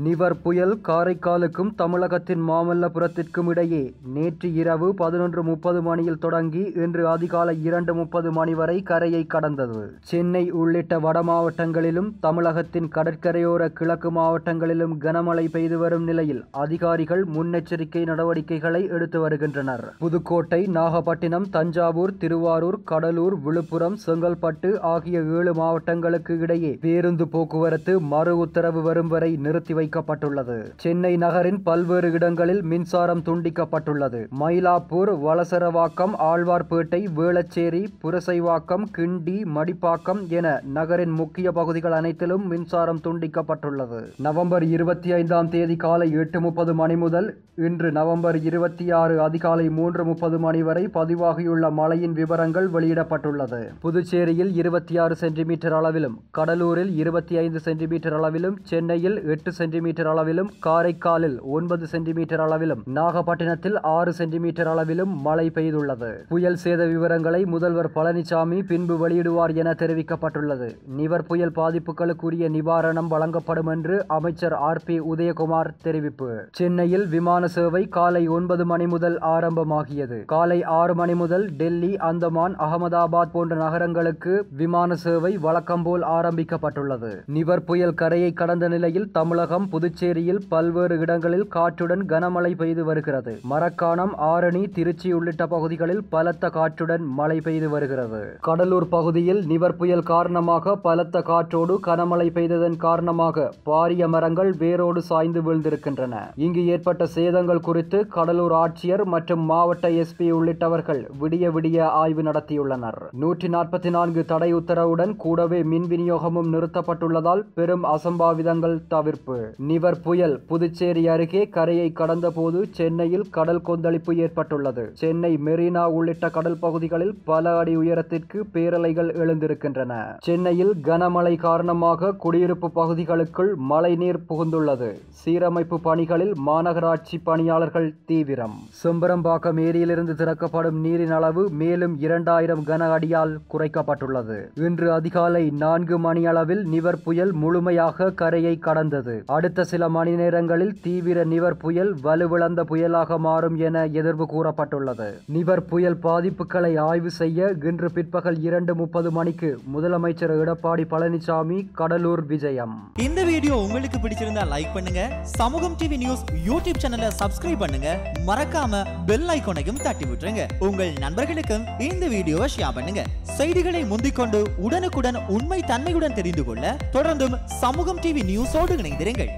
நிவர் புயல் காரைக்காலுக்கும் தமிழகத்தின் மாமல்லபுரத்திற்கும் இடையே நேற்று இரவு பதினொன்று முப்பது மணியில் தொடங்கி இன்று அதிகாலை இரண்டு முப்பது மணி வரை கரையை கடந்தது சென்னை உள்ளிட்ட வட மாவட்டங்களிலும் தமிழகத்தின் கடற்கரையோர கிழக்கு மாவட்டங்களிலும் கனமழை பெய்து வரும் நிலையில் அதிகாரிகள் முன்னெச்சரிக்கை நடவடிக்கைகளை எடுத்து வருகின்றனர் புதுக்கோட்டை நாகப்பட்டினம் தஞ்சாவூர் திருவாரூர் கடலூர் விழுப்புரம் செங்கல்பட்டு ஆகிய ஏழு மாவட்டங்களுக்கு இடையே பேருந்து போக்குவரத்து மறு உத்தரவு வரும் வரை நிறுத்தி வைக்கப்பட்டுள்ளது சென்னை நகரின் பல்வேறு இடங்களில் மின்சாரம் துண்டிக்கப்பட்டுள்ளது மயிலாப்பூர் வலசரவாக்கம் ஆழ்வார்பேட்டை வேளச்சேரி புரசைவாக்கம் கிண்டி மடிப்பாக்கம் என நகரின் முக்கிய பகுதிகள் அனைத்திலும் மின்சாரம் துண்டிக்கப்பட்டுள்ளது நவம்பர் இருபத்தி ஐந்தாம் தேதி காலை எட்டு முப்பது மணி முதல் இன்று நவம்பர் இருபத்தி ஆறு அதிகாலை மூன்று முப்பது மணி வரை பதிவாகியுள்ள மழையின் விவரங்கள் வெளியிடப்பட்டுள்ளது புதுச்சேரியில் இருபத்தி ஆறு சென்டிமீட்டர் அளவிலும் கடலூரில் இருபத்தி ஐந்து சென்டிமீட்டர் அளவிலும் சென்னையில் எட்டு சென்டிமீட்டர் அளவிலும் காரைக்காலில் ஒன்பது சென்டிமீட்டர் அளவிலும் நாகப்பட்டினத்தில் ஆறு சென்டிமீட்டர் அளவிலும் மழை பெய்துள்ளது புயல் சேத விவரங்களை முதல்வர் பழனிசாமி பின்பு வெளியிடுவார் என தெரிவிக்கப்பட்டுள்ளது நிவர் புயல் பாதிப்புகளுக்குரிய நிவாரணம் வழங்கப்படும் என்று அமைச்சர் ஆர் பி உதயகுமார் தெரிவிப்பு சென்னையில் விமான சேவை காலை ஒன்பது மணி முதல் ஆரம்பமாகியது காலை ஆறு மணி முதல் டெல்லி அந்தமான் அகமதாபாத் போன்ற நகரங்களுக்கு விமான சேவை வழக்கம்போல் ஆரம்பிக்கப்பட்டுள்ளது நிவர் புயல் கரையை கடந்த நிலையில் தமிழகம் புதுச்சேரியில் பல்வேறு இடங்களில் காற்றுடன் கனமழை பெய்து வருகிறது மரக்காணம் ஆரணி திருச்சி உள்ளிட்ட பகுதிகளில் பலத்த காற்றுடன் மழை பெய்து வருகிறது கடலூர் பகுதியில் நிவர் புயல் காரணமாக பலத்த காற்றோடு கனமழை பெய்ததன் காரணமாக பாரிய மரங்கள் வேரோடு சாய்ந்து வீழ்ந்திருக்கின்றன இங்கு ஏற்பட்ட சேதங்கள் குறித்து கடலூர் ஆட்சியர் மற்றும் மாவட்ட எஸ்பி உள்ளிட்டவர்கள் விடிய விடிய ஆய்வு நடத்தியுள்ளனர் நூற்றி நாற்பத்தி நான்கு தடை உத்தரவுடன் கூடவே மின் விநியோகமும் நிறுத்தப்பட்டுள்ளதால் பெரும் அசம்பாவிதங்கள் தவிர்ப்பு நிவர் புயல் புதுச்சேரி அருகே கரையை கடந்தபோது சென்னையில் கடல் கொந்தளிப்பு ஏற்பட்டுள்ளது சென்னை மெரினா உள்ளிட்ட கடல் பகுதிகளில் பல அடி உயரத்திற்கு பேரலைகள் எழுந்திருக்கின்றன சென்னையில் கனமழை காரணமாக குடியிருப்பு பகுதிகளுக்குள் மழைநீர் புகுந்துள்ளது சீரமைப்பு பணிகளில் மாநகராட்சி பணியாளர்கள் தீவிரம் செம்பரம்பாக்கம் ஏரியிலிருந்து திறக்கப்படும் நீரின் அளவு மேலும் இரண்டாயிரம் கன அடியால் குறைக்கப்பட்டுள்ளது இன்று அதிகாலை நான்கு மணி அளவில் நிவர் புயல் முழுமையாக கரையை கடந்தது அடுத்த சில மணி நேரங்களில் தீவிர நிவர் புயல் வலுவிழந்த புயலாக மாறும் என எதிர்வு கூறப்பட்டுள்ளது நிவர் புயல் பாதிப்புகளை ஆய்வு செய்ய இன்று பிற்பகல் இரண்டு முப்பது மணிக்கு முதலமைச்சர் எடப்பாடி பழனிசாமி கடலூர் விஜயம் இந்த வீடியோ உங்களுக்கு பிடிச்சிருந்தா லைக் பண்ணுங்க சமூகம் டிவி நியூஸ் யூடியூப் சேனலை சப்ஸ்கிரைப் பண்ணுங்க மறக்காம பெல் ஐகானையும் தட்டி விட்டுருங்க உங்கள் நண்பர்களுக்கும் இந்த வீடியோவை ஷேர் பண்ணுங்க செய்திகளை முந்திக்கொண்டு உடனுக்குடன் உண்மை தன்மையுடன் தெரிந்து கொள்ள தொடர்ந்தும் சமூகம் டிவி நியூஸோடு இணைந்திருங்கள்